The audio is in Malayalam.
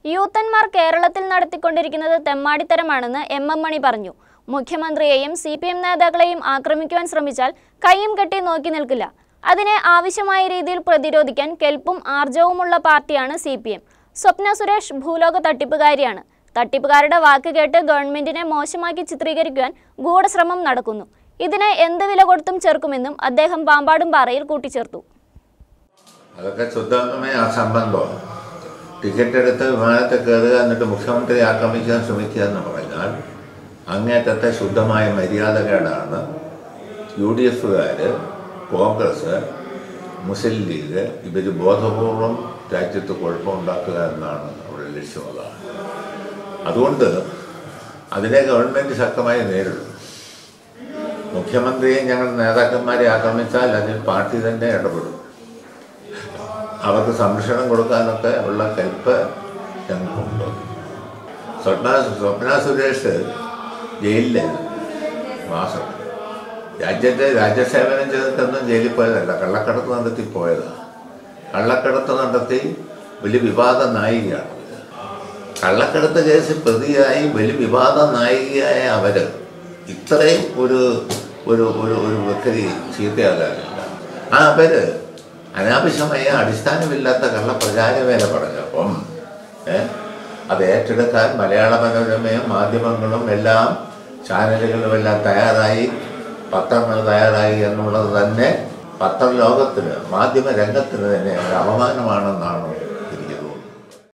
യൂത്തന്മാർ കേരളത്തിൽ നടത്തിക്കൊണ്ടിരിക്കുന്നത് തെമ്മാടിത്തരമാണെന്ന് എം എം മണി പറഞ്ഞു മുഖ്യമന്ത്രിയെയും സി പി എം നേതാക്കളെയും ആക്രമിക്കുവാൻ ശ്രമിച്ചാൽ കൈയും കെട്ടി നോക്കി നിൽക്കില്ല അതിനെ ആവശ്യമായ രീതിയിൽ പ്രതിരോധിക്കാൻ കെൽപ്പും ആർജവുമുള്ള പാർട്ടിയാണ് C P M Swapna Suresh ഭൂലോക തട്ടിപ്പുകാരിയാണ് തട്ടിപ്പുകാരുടെ വാക്ക് കേട്ട് ഗവൺമെന്റിനെ മോശമാക്കി ചിത്രീകരിക്കുവാൻ ഗൂഢശ്രമം നടക്കുന്നു ഇതിനെ എന്ത് വില കൊടുത്തും ചെറുക്കുമെന്നും അദ്ദേഹം പാമ്പാടും പാറയിൽ കൂട്ടിച്ചേർത്തു അതൊക്കെ ശുദ്ധമായ അസംബന്ധമാണ് ടിക്കറ്റ് എടുത്ത് വിമാനത്തിൽ കയറുക എന്നിട്ട് മുഖ്യമന്ത്രി ആക്രമിക്കാൻ ശ്രമിക്കുക എന്ന് പറഞ്ഞാൽ അങ്ങേറ്റത്തെ ശുദ്ധമായ മര്യാദകേടാണ് യു ഡി എഫുകാർ കോൺഗ്രസ് മുസ്ലിം ലീഗ് ഇവർ ബോധപൂർവം രാജ്യത്ത് കുഴപ്പമുണ്ടാക്കുക എന്നാണ് അവരുടെ ലക്ഷ്യമുള്ളത് അതുകൊണ്ട് അതിനെ ഗവൺമെൻറ് ശക്തമായി നേരിടും മുഖ്യമന്ത്രിയെ ഞങ്ങൾ നേതാക്കന്മാരെ ആക്രമിച്ചാൽ അതിൽ പാർട്ടി തന്നെ ഇടപെടും അവർക്ക് സംരക്ഷണം കൊടുക്കാനൊക്കെ ഉള്ള കൽപ്പ് ഞങ്ങൾക്കുണ്ട് സ്വപ്ന സ്വപ്ന സുരേഷ് ജയിലിലായിരുന്നു മാസം രാജ്യത്തെ രാജ്യസേവനം ചെയ്തിട്ടൊന്നും ജയിലിൽ പോയതല്ല കള്ളക്കടത്ത് നടത്തി പോയതാണ് കള്ളക്കടത്ത് നടത്തി വലിയ വിവാദ നായികയാണ് കള്ളക്കടത്ത് കേസിൽ പ്രതിയായി വലിയ വിവാദ നായികയായ അവർ ഇത്രയും ഒരു ഒരു ഒരു ഒരു വ്യക്തി ചീത്തയാകാറില്ല ആ അവര് അനാവശ്യമായ അടിസ്ഥാനമില്ലാത്ത കള്ള പ്രചാരവേല പറഞ്ഞപ്പം ഏ, അത് ഏറ്റെടുക്കാൻ മലയാള മനോരമയും മാധ്യമങ്ങളും എല്ലാം ചാനലുകളും എല്ലാം തയ്യാറായി പത്രങ്ങൾ തയ്യാറായി എന്നുള്ളത് തന്നെ പത്രലോകത്തിന് മാധ്യമ രംഗത്തിന് തന്നെ ഒരു അപമാനമാണെന്നാണ്